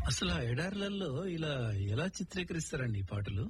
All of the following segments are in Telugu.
అసలు ఆ ఎడార్లలో ఇలా ఎలా చిత్రీకరిస్తారండి ఈ పాటలు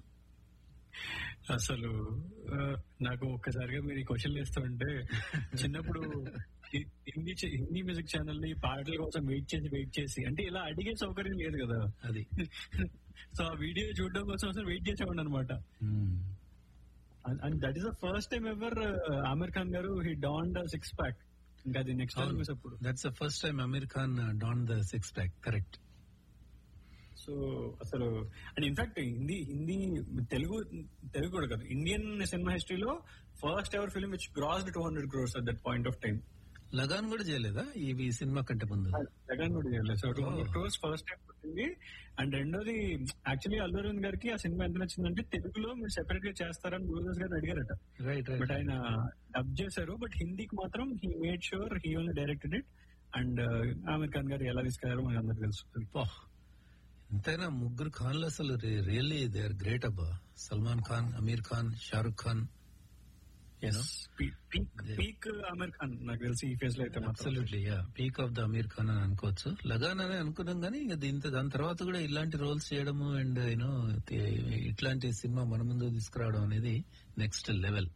అసలు ఆ, నాకు ఒక్కసారిగా మీరు ఈ క్వశ్చన్ వేస్తూ ఉంటే చిన్నప్పుడు హి- హిందీ చే- హిందీ మ్యూజిక్ ఛానల్ ని పాటల కోసం వెయిట్ చేసి వెయిట్ చేసి అంటే ఇలా అడిగే సౌకర్యం లేదు కదా అది సో ఆ వీడియో చూడడం కోసం అసలు వెయిట్ చేసేవాడు అనమాట మ్మ్. And that is the first time ever Aamir Khan గారు హీ డాన్ సిక్స్ ప్యాక్ ఇంకా అది నెక్స్ట్ టైం అప్పుడు that's the first time Aamir Khan done the six pack correct so అసలు అండ్ ఇన్ఫాక్ట్ హిందీ హిందీ తెలుగు తెలుగు కూడా కాదు ఇండియన్ సినిమా హిస్టరీలో first ever film which gross two hundred crores at that point of time Lagaan కూడా చేయలేదా ఇవి సినిమా కంటే ముందు జగన్ కూడా చేయలేదు so two hundred crores first time పుట్టింది అండ్ రెండోది యాక్చువల్లీ అల్లు అరవింద్ గారికి ఆ సినిమా ఎంత నచ్చిందంటే తెలుగులో మీరు సెపరేట్ గా చేస్తారని గురుదాస్ గారు అడిగారట రైట్ బట్ రైట్ ఆయన డబ్ చేశారు బట్ హిందీకి మాత్రం he made sure he only directed it and Aamir Khan గారు ఎలా తీసుకెళ్లారో మనకు అందరికి తెలుసు ఎంతైనా ముగ్గురు ఖాన్లు అసలు రియల్లీ దే ఆర్ గ్రేట్ అబ్బా Salman Khan Aamir Khan Shahrukh Khan you know peak peak Aamir Khan నాకు తెలిసి ఈ ఫేజ్ లో అయితే మాత్రం absolutely ya peak of the Aamir Khan అని అనుకోవచ్చు లగాన్ అని అనుకున్నాం కానీ ఇంకా దీంతో దాని తర్వాత కూడా ఇలాంటి రోల్స్ చేయడము అండ్ యూనో ఇట్లాంటి సినిమా మన ముందు తీసుకురావడం అనేది నెక్స్ట్ లెవెల్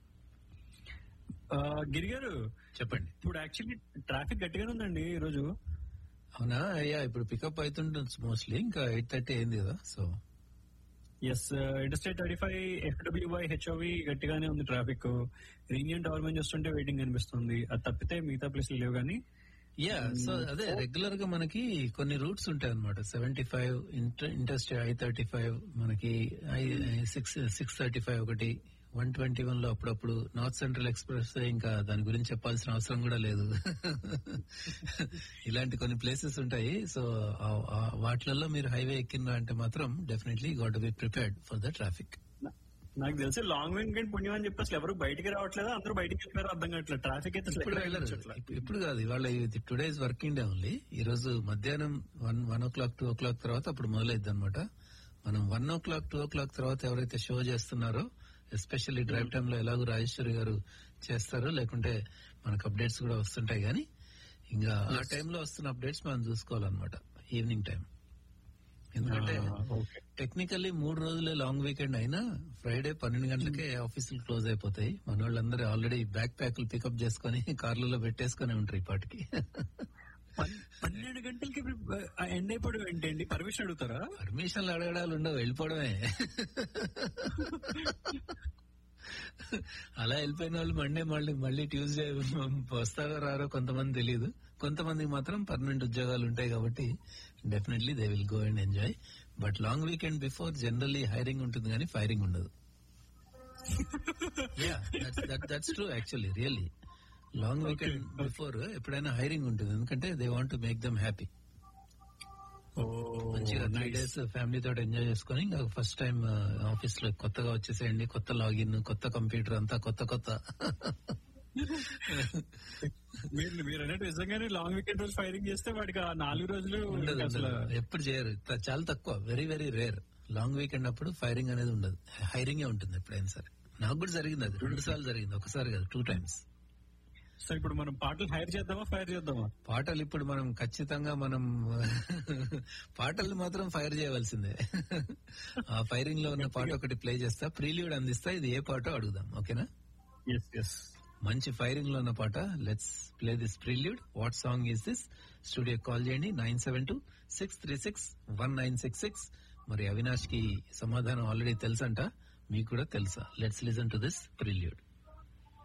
ఆ, గిరి గారు చెప్పండి ఇప్పుడు యాక్చువల్లీ ట్రాఫిక్ గట్టిగానే ఉందండి ఈ రోజు అవునా అయ్యా ఇప్పుడు పికప్ అవుతుంటుంది మోస్ట్లీ ఇంకా ఎయిట్ థర్టీ అయింది కదా so S interstate thirty five FWY HOV గట్టిగానే ఉంది ట్రాఫిక్ రీనియన్ టవర్ మీద చూస్తుంటే వెయిటింగ్ అనిపిస్తుంది అది తప్పితే మిగతా ప్లేస్లు లేవు కానీ యా సో అదే రెగ్యులర్ గా మనకి కొన్ని రూట్స్ ఉంటాయి అనమాట seventy five interstate I thirty five మనకి I six six thirty five ఒకటి వన్ ట్వంటీ వన్ లో అప్పుడప్పుడు నార్త్ సెంట్రల్ ఎక్స్ప్రెస్ ఇంకా దాని గురించి చెప్పాల్సిన అవసరం కూడా లేదు ఇలాంటి కొన్ని ప్లేసెస్ ఉంటాయి సో వాటిలలో మీరు హైవే ఎక్కిన అంటే మాత్రం definitely got be prepared for the traffic నా- నాకు తెలిసి లాంగ్ వీకెండ్ పుణ్యం అని చెప్పి అసలు ఎవరు బయటికి రావట్లేదు అందరూ బయటికి వెళ్ళారు అర్థం కావట్లేదు ట్రాఫిక్ అయితే అసలు ఇప్పుడు ఎక్కడ వెళ్ళరు. కనిపించట్లేదు. ఇప్పు- ఇప్పుడు కాదు ఇవాళ టుడేస్ వర్కింగ్ డే ఓన్లీ ఈ రోజు మధ్యాహ్నం one one o'clock two o'clock తర్వాత అప్పుడు మొదలైద్ది అనమాట మనం one o'clock two o'clock తర్వాత ఎవరైతే షో చేస్తున్నారో ఎస్పెషల్లీ డ్రైవ్ టైమ్ లో ఎలాగో రాజేశ్వరి గారు చేస్తారో లేకుంటే మనకు అప్డేట్స్ కూడా వస్తుంటాయి కానీ ఇంకా ఆ టైంలో వస్తున్న అప్డేట్స్ మనం చూసుకోవాలన్నమాట ఈవినింగ్ టైం ఎందుకంటే ఆ, ఓకే. టెక్నికల్లీ మూడు రోజులే లాంగ్ వీకెండ్ అయినా ఫ్రైడే పన్నెండు గంటలకే ఆఫీసులు క్లోజ్ అయిపోతాయి మన వాళ్ళందరూ ఆల్రెడీ బ్యాక్ ప్యాకులు పికప్ చేసుకుని కార్లలో పెట్టేసుకుని ఉంటారు ఈ పాటికి పన్- పన్నెండు గంటలకి ఎండ్ అయిపోవడం ఏంటండి పర్మిషన్ అడుగుతారా పర్మిషన్లు అడగడాలు ఉండవు వెళ్ళిపోవడమే అలా వెళ్ళిపోయిన వాళ్ళు మండే మళ్ళీ మళ్ళీ ట్యూస్డే వస్తారో రారో కొంతమంది తెలియదు కొంతమందికి మాత్రం పర్మనెంట్ ఉద్యోగాలు ఉంటాయి కాబట్టి definitely they will go and enjoy but long weekend before generally hiring ఉంటుంది కానీ ఫైరింగ్ ఉండదు that's true actually really long weekend before ఎప్పుడైనా హైరింగ్ ఉంటుంది ఎందుకంటే they want to make them happy మంచిగా త్రీ డేస్ ఫ్యామిలీ తోటి ఎంజాయ్ చేసుకుని ఇంకా ఫస్ట్ టైం ఆఫీస్ లో కొత్తగా వచ్చేసేయండి కొత్త లాగిన్ కొత్త కంప్యూటర్ అంతా కొత్త కొత్త మీరు మీరు అన్నట్టు నిజంగానే లాంగ్ వీకెండ్ రోజు ఫైరింగ్ చేస్తే వాడికి ఆ నాలుగు రోజులు ఉండదు ఇంకా అసలు ఉండదు. ఎప్పుడు చేయరు త- చాలా తక్కువ very very rare long weekend అప్పుడు ఫైరింగ్ అనేది ఉండదు హైరింగే ఉంటుంది ఎప్పుడైనా సరే నాకు కూడా జరిగింది అది రెండు సార్లు జరిగింది ఒకసారి కాదు టూ టైమ్స్ సో ఇప్పుడు మనం పాటలు హైర్ చేద్దామా ఫైర్ చేద్దామా పాటలు ఇప్పుడు మనం ఖచ్చితంగా మనం పాటలు మాత్రం ఫైర్ చేయవలసిందే ఆ ఫైరింగ్ లో ఉన్న పాట ఒకటి ప్లే చేస్తా ప్రీలియూడ్ అందిస్తా ఇది ఏ పాటో అడుగుదాం ఓకేనా ఎస్ ఎస్ మంచి ఫైరింగ్ లో ఉన్న పాట let's play this prelude what song is this studio call చేయండి nine seven two six three six one nine six six మరి అవినాష్ కి సమాధానం ఆల్రెడీ తెలుసంట మీకు కూడా తెలుసా let's listen to this prelude